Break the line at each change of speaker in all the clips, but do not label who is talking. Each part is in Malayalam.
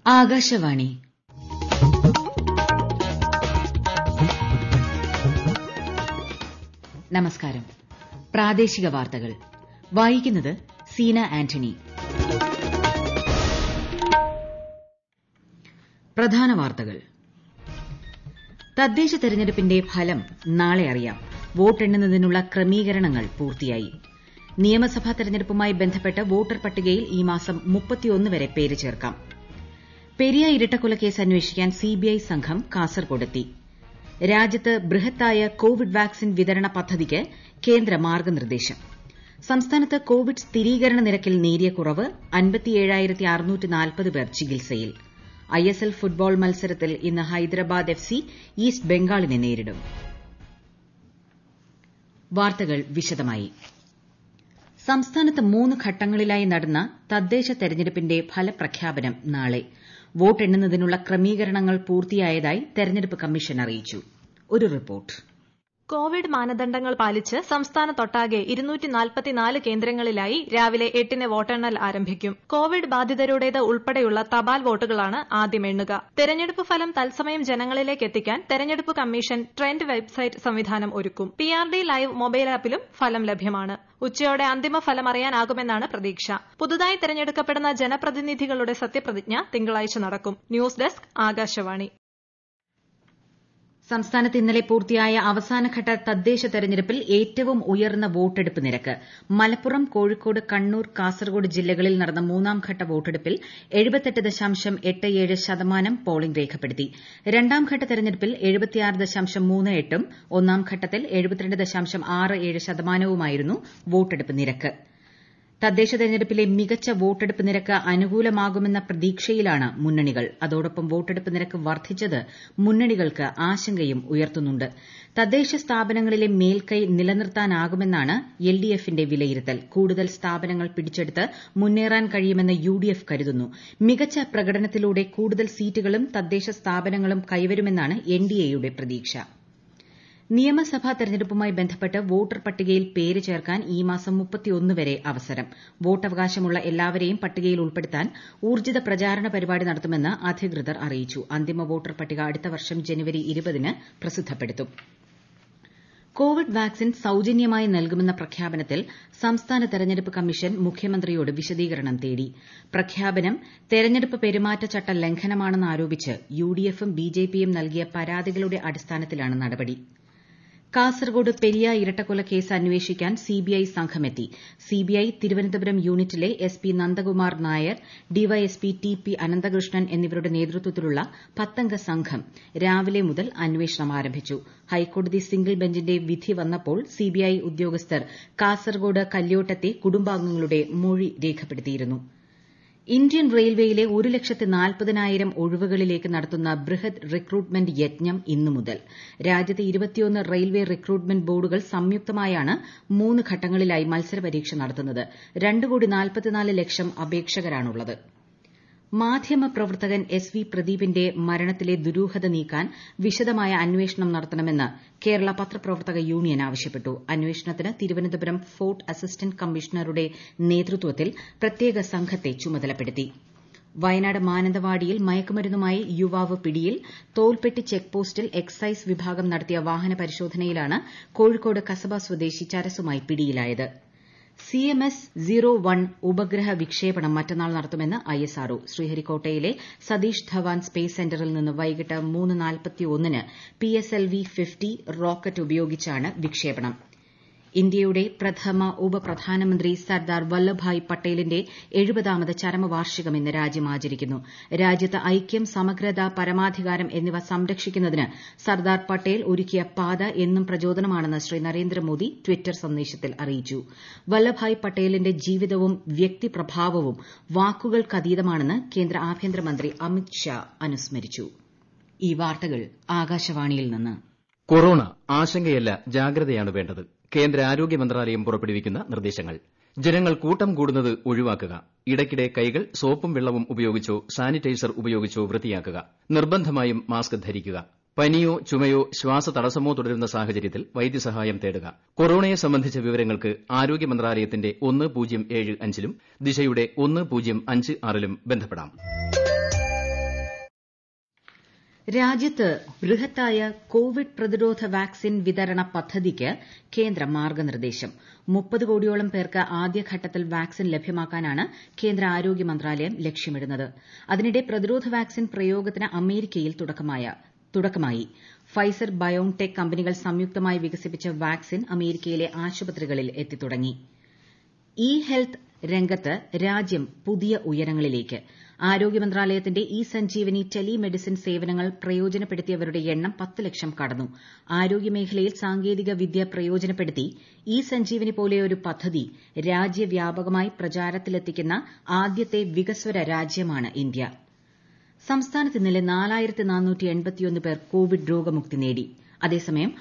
ആകാശവാണി നമസ്കാരം പ്രാദേശിക വാർത്തകൾ വായിക്കുന്നത് സീന ആന്റണി പ്രധാന വാർത്തകൾ തദ്ദേശ തെരഞ്ഞെടുപ്പിന്റെ ഫലം നാളെ അറിയാം വോട്ടെണ്ണുന്നതിനുള്ള ക്രമീകരണങ്ങൾ പൂർത്തിയായി നിയമസഭാ തെരഞ്ഞെടുപ്പുമായി ബന്ധപ്പെട്ട് വോട്ടർ പട്ടികയിൽ ഈ മാസം വരെ പേര് ചേർക്കാം പെരിയ ഇരട്ടക്കൊലക്കേസ് അന്വേഷിക്കാൻ സിബിഐ സംഘം കാസർകോടെത്തി രാജ്യത്ത് ബൃഹത്തായ കോവിഡ് വാക്സിൻ വിതരണ പദ്ധതിക്ക് കേന്ദ്ര മാർഗ്ഗനിർദ്ദേശം സംസ്ഥാനത്ത് കോവിഡ് സ്ഥിരീകരണ നിരക്കിൽ നേരിയ കുറവ് പേർ ചികിത്സയിൽ ഐഎസ്എൽ ഫുട്ബോൾ മത്സരത്തിൽ ഇന്ന് ഹൈദരാബാദ് എഫ് സി ഈസ്റ്റ് ബംഗാളിനെ നേരിടും വാർത്തകൾ വിശദമായി സംസ്ഥാനത്ത് മൂന്ന് ഘട്ടങ്ങളിലായി നടന്ന തദ്ദേശ തെരഞ്ഞെടുപ്പിന്റെ ഫലപ്രഖ്യാപനം നാളെ വോട്ടെണ്ണുന്നതിനുള്ള ക്രമീകരണങ്ങൾ പൂർത്തിയായതായി തെരഞ്ഞെടുപ്പ് കമ്മീഷൻ അറിയിച്ചു ഒരു റിപ്പോർട്ട്
കോവിഡ് മാനദണ്ഡങ്ങൾ പാലിച്ച് സംസ്ഥാനത്തൊട്ടാകെ കേന്ദ്രങ്ങളിലായി രാവിലെ എട്ടിന് വോട്ടെണ്ണൽ ആരംഭിക്കും കോവിഡ് ബാധിതരുടേത് ഉൾപ്പെടെയുള്ള തപാൽ വോട്ടുകളാണ് ആദ്യം എണ്ണുക തെരഞ്ഞെടുപ്പ് ഫലം തത്സമയം ജനങ്ങളിലേക്ക് എത്തിക്കാൻ തെരഞ്ഞെടുപ്പ് കമ്മീഷൻ ട്രെൻഡ് വെബ്സൈറ്റ് സംവിധാനം ഒരുക്കും P R D live mobile ആപ്പിലും ഫലം ലഭ്യമാണ് ഉച്ചയോടെ അന്തിമ ഫലം അറിയാനാകുമെന്നാണ് പ്രതീക്ഷ പുതുതായി തെരഞ്ഞെടുക്കപ്പെടുന്ന ജനപ്രതിനിധികളുടെ സത്യപ്രതിജ്ഞ തിങ്കളാഴ്ച നടക്കും ന്യൂസ് ഡെസ്ക് ആകാശവാണി
സംസ്ഥാനത്ത് ഇന്നലെ പൂർത്തിയായ അവസാനഘട്ട തദ്ദേശ തെരഞ്ഞെടുപ്പിൽ ഏറ്റവും ഉയർന്ന വോട്ടെടുപ്പ് നിരക്ക് മലപ്പുറം കോഴിക്കോട് കണ്ണൂർ കാസർഗോഡ് ജില്ലകളിൽ നടന്ന മൂന്നാംഘട്ട വോട്ടെടുപ്പിൽ ശതമാനം പോളിംഗ് രേഖപ്പെടുത്തി രണ്ടാംഘട്ട തെരഞ്ഞെടുപ്പിൽ ഉം ഒന്നാം ഘട്ടത്തിൽ ശതമാനവുമായിരുന്നു വോട്ടെടുപ്പ് നിരക്ക് തദ്ദേശ തെരഞ്ഞെടുപ്പിലെ മികച്ച വോട്ടെടുപ്പ് നിരക്ക് അനുകൂലമാകുമെന്ന പ്രതീക്ഷയിലാണ് മുന്നണികൾ അതോടൊപ്പം വോട്ടെടുപ്പ് നിരക്ക് വർദ്ധിച്ചത് മുന്നണികൾക്ക് ആശങ്കയും ഉയർത്തുന്നുണ്ട് തദ്ദേശ സ്ഥാപനങ്ങളിലെ മേൽക്കൈ നിലനിർത്താനാകുമെന്നാണ് എൽഡിഎഫിന്റെ വിലയിരുത്തൽ കൂടുതൽ സ്ഥാപനങ്ങൾ പിടിച്ചെടുത്ത് മുന്നേറാൻ കഴിയുമെന്ന് യുഡിഎഫ് കരുതുന്നു മികച്ച പ്രകടനത്തിലൂടെ കൂടുതൽ സീറ്റുകളും തദ്ദേശ സ്ഥാപനങ്ങളും കൈവരുമെന്നാണ് എൻഡിഎയുടെ പ്രതീക്ഷ നിയമസഭാ തെരഞ്ഞെടുപ്പുമായി ബന്ധപ്പെട്ട് വോട്ടർ പട്ടികയിൽ പേര് ചേർക്കാൻ ഈ മാസം വരെ അവസരം വോട്ടവകാശമുള്ള എല്ലാവരെയും പട്ടികയിൽ ഉൾപ്പെടുത്താൻ ഊർജ്ജിത പ്രചാരണ പരിപാടി നടത്തുമെന്ന് അധികൃതർ അറിയിച്ചു അന്തിമ വോട്ടർ പട്ടിക അടുത്ത വർഷം ജനുവരി ന് പ്രസിദ്ധപ്പെടുത്തും കോവിഡ് വാക്സിൻ സൌജന്യമായി നൽകുമെന്ന പ്രഖ്യാപനത്തിൽ സംസ്ഥാന തെരഞ്ഞെടുപ്പ് കമ്മീഷൻ മുഖ്യമന്ത്രിയോട് വിശദീകരണം തേടി പ്രഖ്യാപനം തെരഞ്ഞെടുപ്പ് പെരുമാറ്റച്ചട്ട ലംഘനമാണെന്ന് ആരോപിച്ച് യുഡിഎഫും ബിജെപിയും നൽകിയ പരാതികളുടെ അടിസ്ഥാനത്തിലാണ് നടപടി കാസർഗോഡ് പെരിയ ഇരട്ടക്കൊലക്കേസ് അന്വേഷിക്കാൻ സിബിഐ സംഘമെത്തി സിബിഐ തിരുവനന്തപുരം യൂണിറ്റിലെ S P Nandakumar Nair DYSP T P Ananthakrishnan എന്നിവരുടെ നേതൃത്വത്തിലുള്ള പത്തംഗ സംഘം രാവിലെ മുതൽ അന്വേഷണം ആരംഭിച്ചു ഹൈക്കോടതി സിംഗിൾ ബെഞ്ചിന്റെ വിധി വന്നപ്പോൾ സിബിഐ ഉദ്യോഗസ്ഥർ കാസർഗോഡ് കല്യോട്ടെത്തി കുടുംബാംഗങ്ങളുടെ മൊഴി രേഖപ്പെടുത്തിയിരുന്നു ഇന്ത്യൻ റെയിൽവേയിലെ ഒരു ലക്ഷത്തി നാൽപ്പതിനായിരം ഒഴിവുകളിലേക്ക് നടത്തുന്ന ബൃഹത് റിക്രൂട്ട്മെന്റ് യജ്ഞം ഇന്നു മുതൽ രാജ്യത്തെ ഇരുപത്തിയൊന്ന് റെയിൽവേ റിക്രൂട്ട്മെന്റ് ബോർഡുകൾ സംയുക്തമായാണ് മൂന്ന് ഘട്ടങ്ങളിലായി മത്സരപരീക്ഷ നടത്തുന്നത് രണ്ട് കോടി നാൽപ്പത്തിനാല് ലക്ഷം അപേക്ഷകരാണുള്ളത് മാധ്യമപ്രവർത്തകൻ എസ് വി പ്രദീപിന്റെ മരണത്തിലെ ദുരൂഹത നീക്കാൻ വിശദമായ അന്വേഷണം നടത്തണമെന്ന് കേരള പത്രപ്രവർത്തക യൂണിയൻ ആവശ്യപ്പെട്ടു അന്വേഷണത്തിന് തിരുവനന്തപുരം ഫോർട്ട് അസിസ്റ്റന്റ് കമ്മീഷണറുടെ നേതൃത്വത്തിൽ പ്രത്യേക സംഘത്തെ ചുമതലപ്പെടുത്തി വയനാട് മാനന്തവാടിയിൽ മയക്കുമരുന്നുമായി യുവാവ് പിടിയിൽ തോൽപ്പെട്ടി ചെക്ക് പോസ്റ്റിൽ എക്സൈസ് വിഭാഗം നടത്തിയ വാഹന പരിശോധനയിലാണ് കോഴിക്കോട് കസബ സ്വദേശി ചരസുമായി പിടിയിലായത് C M S zero one ഉപഗ്രഹ വിക്ഷേപണം മറ്റന്നാൾ നടത്തുമെന്ന് ഐഎസ്ആർഒ ശ്രീഹരിക്കോട്ടയിലെ സതീഷ് ധവാൻ സ്പേസ് സെന്ററിൽ നിന്ന് വൈകിട്ട് മൂന്ന് നാൽപ്പത്തിയൊന്നിന് P S L V fifty rocket ഉപയോഗിച്ചാണ് വിക്ഷേപണം ഇന്ത്യയുടെ പ്രഥമ ഉപപ്രധാനമന്ത്രി സർദാർ വല്ലഭായ് പട്ടേലിന്റെ എഴുപതാമത് ചരമവാർഷികം ഇന്ന് രാജ്യം ആചരിക്കുന്നു രാജ്യത്ത് ഐക്യം സമഗ്രത പരമാധികാരം എന്നിവ സംരക്ഷിക്കുന്നതിന് സർദാർ പട്ടേൽ ഒരുക്കിയ പാത എന്നും പ്രചോദനമാണെന്ന് ശ്രീ നരേന്ദ്രമോദി ട്വിറ്റർ സന്ദേശത്തിൽ അറിയിച്ചു വല്ലഭായ് പട്ടേലിന്റെ ജീവിതവും വ്യക്തിപ്രഭാവവും വാക്കുകൾക്കതീതമാണെന്ന് കേന്ദ്ര ആഭ്യന്തരമന്ത്രി അമിത് ഷാ അനുസ്മരിച്ചു ഈ വാർത്തകൾ ആകാശവാണിയിൽ നിന്ന്
കൊറോണ ആശങ്കയല്ല ജാഗ്രതയാണ് വേണ്ടത് കേന്ദ്ര ആരോഗ്യ മന്ത്രാലയം പുറപ്പെടുവിക്കുന്ന നിർദ്ദേശങ്ങൾ ജനങ്ങൾ കൂട്ടം കൂടുന്നത് ഒഴിവാക്കുക ഇടയ്ക്കിടെ കൈകൾ സോപ്പും വെള്ളവും ഉപയോഗിച്ചോ സാനിറ്റൈസർ ഉപയോഗിച്ചോ വൃത്തിയാക്കുക നിർബന്ധമായും മാസ്ക് ധരിക്കുക പനിയോ ചുമയോ ശ്വാസതടസ്സമോ തുടരുന്ന സാഹചര്യത്തിൽ വൈദ്യസഹായം തേടുക കൊറോണയെ സംബന്ധിച്ച വിവരങ്ങൾക്ക് ആരോഗ്യ മന്ത്രാലയത്തിന്റെ ഒന്ന് പൂജ്യം ഏഴ് അഞ്ചിലും ദിശയുടെ ഒന്ന് പൂജ്യം അഞ്ച് ആറിലും ബന്ധപ്പെടാം
രാജ്യത്ത് ബൃഹത്തായ കോവിഡ് പ്രതിരോധ വാക്സിൻ വിതരണ പദ്ധതിക്ക് കേന്ദ്ര മാർഗ്ഗനിർദ്ദേശം മുപ്പത് കോടിയോളം പേർക്ക് ആദ്യഘട്ടത്തിൽ വാക്സിൻ ലഭ്യമാക്കാനാണ് കേന്ദ്ര ആരോഗ്യ മന്ത്രാലയം ലക്ഷ്യമിടുന്നത് അതിനിടെ പ്രതിരോധ വാക്സിൻ പ്രയോഗത്തിന് അമേരിക്കയിൽ തുടക്കമായി ഫൈസർ ബയോൺടെക് കമ്പനികൾ സംയുക്തമായി വികസിപ്പിച്ച വാക്സിൻ അമേരിക്കയിലെ ആശുപത്രികളിൽ എത്തിത്തുടങ്ങി ഇ ഹെൽത്ത് രംഗത്ത് രാജ്യം പുതിയ ഉയരങ്ങളിലേക്ക് ആരോഗ്യ മന്ത്രാലയത്തിന്റെ ഇ സഞ്ജീവനി ടെലി മെഡിസിൻ സേവനങ്ങൾ പ്രയോജനപ്പെടുത്തിയവരുടെ എണ്ണം പത്ത് ലക്ഷം കടന്നു ആരോഗ്യമേഖലയിൽ സാങ്കേതിക വിദ്യ പ്രയോജനപ്പെടുത്തി ഇ സഞ്ജീവനി പോലെയൊരു പദ്ധതി രാജ്യവ്യാപകമായി പ്രചാരത്തിലെത്തിക്കുന്ന ആദ്യത്തെ വികസ്വര രാജ്യമാണ് ഇന്ത്യ സംസ്ഥാനത്ത് ഇന്നലെ പേർ കോവിഡ് രോഗമുക്തി നേടി അതേസമയം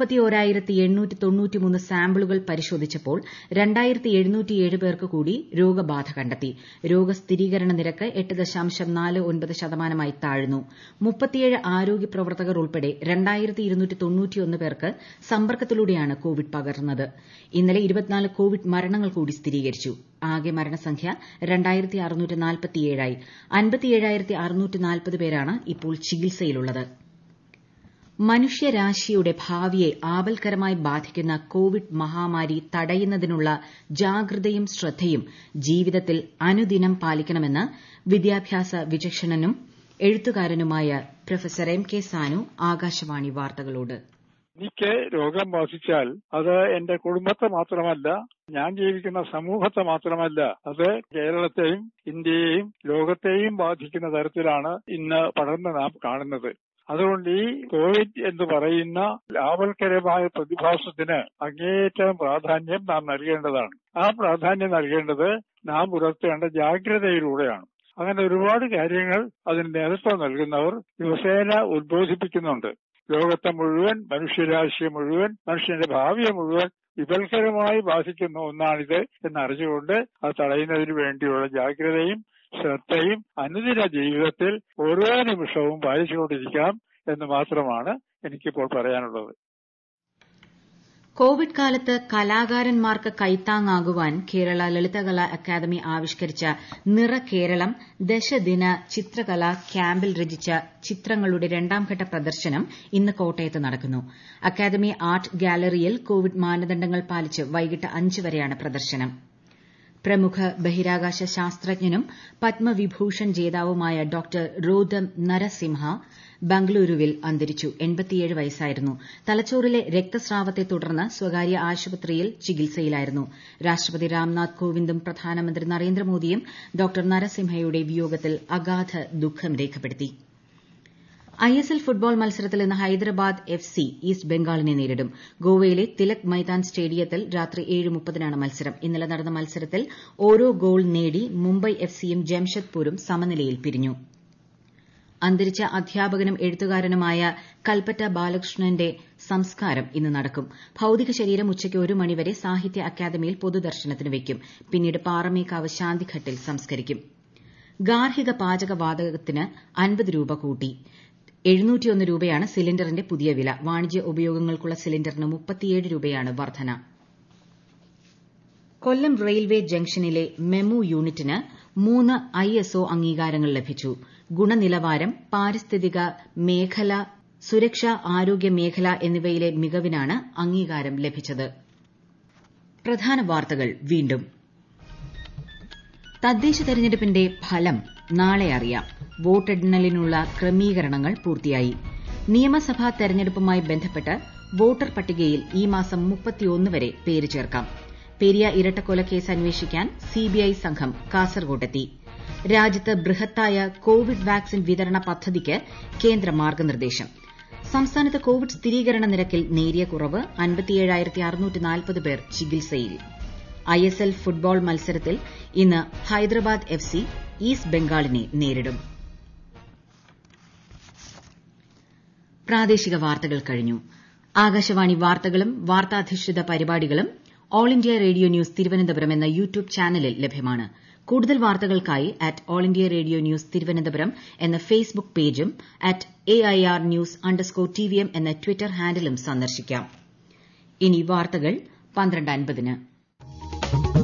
സാമ്പിളുകൾ പരിശോധിച്ചപ്പോൾ പേർക്ക് കൂടി രോഗബാധ കണ്ടെത്തി രോഗസ്ഥിരീകരണ നിരക്ക് എട്ട് ദശാംശം നാല് ഒൻപത് ശതമാനമായി താഴ്ന്നു മുപ്പത്തിയേഴ് ആരോഗ്യ പ്രവർത്തകർ ഉൾപ്പെടെ പേർക്ക് സമ്പർക്കത്തിലൂടെയാണ് കോവിഡ് പകർന്നത് ഇന്നലെ ഇരുപത്തിനാല് കോവിഡ് മരണങ്ങൾ കൂടി സ്ഥിരീകരിച്ചു ആകെ മരണസംഖ്യ ആയി പേരാണ് ഇപ്പോൾ ചികിത്സയിലുള്ളത് മനുഷ്യരാശിയുടെ ഭാവിയെ ആപൽക്കരമായി ബാധിക്കുന്ന കോവിഡ് മഹാമാരി തടയുന്നതിനുള്ള ജാഗ്രതയും ശ്രദ്ധയും ജീവിതത്തിൽ അനുദിനം പാലിക്കണമെന്ന് വിദ്യാഭ്യാസ വിചക്ഷണനും എഴുത്തുകാരനുമായ professor M K Sanu Akashvani വാർത്തകളോട്
എനിക്ക് രോഗം ബാധിച്ചാൽ അത് എന്റെ കുടുംബത്തെ മാത്രമല്ല ഞാൻ ജീവിക്കുന്ന സമൂഹത്തെ മാത്രമല്ല അത് കേരളത്തെയും ഇന്ത്യയെയും ലോകത്തെയും ബാധിക്കുന്ന തരത്തിലാണ് ഇന്ന് പടർന്ന് നാം കാണുന്നത് അതുകൊണ്ട് ഈ കോവിഡ് എന്ന് പറയുന്ന ലാഭകരമായ പ്രതിഭാസത്തിന് അങ്ങേയറ്റം പ്രാധാന്യം നാം നൽകേണ്ടതാണ് ആ പ്രാധാന്യം നൽകേണ്ടത് നാം പുലർത്തേണ്ട ജാഗ്രതയിലൂടെയാണ് അങ്ങനെ ഒരുപാട് കാര്യങ്ങൾ അതിന് നേതൃത്വം നൽകുന്നവർ ദിവസേന ഉദ്ബോധിപ്പിക്കുന്നുണ്ട് ലോകത്തെ മുഴുവൻ മനുഷ്യരാശിയെ മുഴുവൻ മനുഷ്യന്റെ ഭാവിയെ മുഴുവൻ വിപൽക്കരമായി ബാധിക്കുന്ന ഒന്നാണിത് എന്നറിഞ്ഞുകൊണ്ട് അത് തടയുന്നതിന് വേണ്ടിയുള്ള ജാഗ്രതയും ശ്രദ്ധയും അനുദിന ജീവിതത്തിൽ ഓരോ നിമിഷവും പാലിച്ചുകൊണ്ടിരിക്കണം എന്ന് മാത്രമാണ് എനിക്കിപ്പോൾ പറയാനുള്ളത്
കോവിഡ് കാലത്ത് കലാകാരന്മാർക്ക് കൈത്താങ്ങാകുവാൻ കേരള ലളിതകലാ അക്കാദമി ആവിഷ്കരിച്ച നിറ കേരളം ദശദിന ചിത്രകലാ ക്യാമ്പിൽ രചിച്ച ചിത്രങ്ങളുടെ രണ്ടാംഘട്ട പ്രദർശനം ഇന്ന് കോട്ടയത്ത് നടക്കുന്നു അക്കാദമി ആർട്ട് ഗാലറിയിൽ കോവിഡ് മാനദണ്ഡങ്ങൾ പാലിച്ച് വൈകിട്ട് അഞ്ച് വരെയാണ് പ്രദർശനം പ്രമുഖ ബഹിരാകാശ ശാസ്ത്രജ്ഞനും പത്മവിഭൂഷൺ ജേതാവുമായ ഡോക്ടർ റോദം നരസിംഹ ബംഗളൂരുവിൽ അന്തരിച്ചു വയസ്സായിരുന്നു തലച്ചോറിലെ രക്തസ്രാവത്തെ തുടർന്ന് സ്വകാര്യ ആശുപത്രിയിൽ ചികിത്സയിലായിരുന്നു രാഷ്ട്രപതി രാംനാഥ് കോവിന്ദും പ്രധാനമന്ത്രി നരേന്ദ്രമോദിയും ഡോക്ടർ നരസിംഹയുടെ വിയോഗത്തിൽ അഗാധ ദുഃഖം രേഖപ്പെടുത്തി ഐഎസ്എൽ ഫുട്ബോൾ മത്സരത്തിൽ ഇന്ന് ഹൈദരാബാദ് എഫ് സി ഈസ്റ്റ് ബംഗാളിനെ നേരിടും ഗോവയിലെ തിലക് മൈതാൻ സ്റ്റേഡിയത്തിൽ രാത്രി ഏഴ് മുപ്പതിനാണ് മത്സരം ഇന്നലെ നടന്ന മത്സരത്തിൽ ഓരോ ഗോൾ നേടി മുംബൈ എഫ് സിയും ജംഷഡ്പൂരും സമനിലയിൽ പിരിഞ്ഞു അന്തരിച്ച അധ്യാപകനും എഴുത്തുകാരനുമായ കൽപ്പറ്റ ബാലകൃഷ്ണന്റെ സംസ്കാരം ഇന്ന് നടക്കും ഭൌതിക ശരീരം ഉച്ചയ്ക്ക് ഒരു മണിവരെ സാഹിത്യ അക്കാദമിയിൽ പൊതുദർശനത്തിന് വയ്ക്കും പിന്നീട് പാറമേക്കാവ് ശാന്തിഘട്ടിൽ സംസ്കരിക്കും ഗാർഹിക പാചക വാതകത്തിന് അൻപത് രൂപ കൂട്ടി എഴുന്നൂറ്റിയൊന്ന് രൂപയാണ് സിലിണ്ടറിന്റെ പുതിയ വില വാണിജ്യ ഉപയോഗങ്ങൾക്കുള്ള സിലിണ്ടറിന് മുപ്പത്തിയേഴ് രൂപയാണ് വർധന കൊല്ലം റെയിൽവേ ജംഗ്ഷനിലെ മെമു യൂണിറ്റിന് മൂന്ന് ഐഎസ്ഒ അംഗീകാരങ്ങൾ ലഭിച്ചു ഗുണനിലവാരം പാരിസ്ഥിതിക മേഖല സുരക്ഷ ആരോഗ്യ മേഖല എന്നിവയിലെ മികവിനാണ് അംഗീകാരം ലഭിച്ചത് പ്രധാന വാർത്തകൾ വീണ്ടും തദ്ദേശ തെരഞ്ഞെടുപ്പിന്റെ ഫലം നാളെ അറിയാം വോട്ടെണ്ണലിനുള്ള ക്രമീകരണങ്ങൾ പൂർത്തിയായി നിയമസഭാ തെരഞ്ഞെടുപ്പുമായി ബന്ധപ്പെട്ട് വോട്ടർ പട്ടികയിൽ ഈ മാസം വരെ പേര് ചേർക്കാം പെരിയ ഇരട്ടക്കൊലക്കേസ് അന്വേഷിക്കാൻ സിബിഐ സംഘം കാസർകോട്ടെത്തി രാജ്യത്ത് ബൃഹത്തായ കോവിഡ് വാക്സിൻ വിതരണ പദ്ധതിക്ക് കേന്ദ്ര മാർഗ്ഗനിർദ്ദേശം സംസ്ഥാനത്ത് കോവിഡ് സ്ഥിരീകരണ നിരക്കിൽ നേരിയ കുറവ് പേർ ചികിത്സയിൽ ഐഎസ്എൽ ഫുട്ബോൾ മത്സരത്തിൽ ഇന്ന് ഹൈദരാബാദ് എഫ് സി ഈസ്റ്റ് ബംഗാളിനെ നേരിടും പ്രാദേശിക വാർത്തകൾ കഴിഞ്ഞു ആകാശവാണി വാർത്തകളും വാർത്താധിഷ്ഠിത പരിപാടികളും all India radio news Thiruvananthapuram എന്ന യൂട്യൂബ് ചാനലിൽ ലഭ്യമാണ് കൂടുതൽ വാർത്തകൾക്കായി at all India radio news Thiruvananthapuram എന്ന ഫേസ്ബുക്ക് പേജും at A I R news underscore T V M എന്ന ട്വിറ്റർ ഹാൻഡിലും സന്ദർശിക്കാം ഇനി വാർത്തകൾ പന്ത്രണ്ട് അൻപതിന്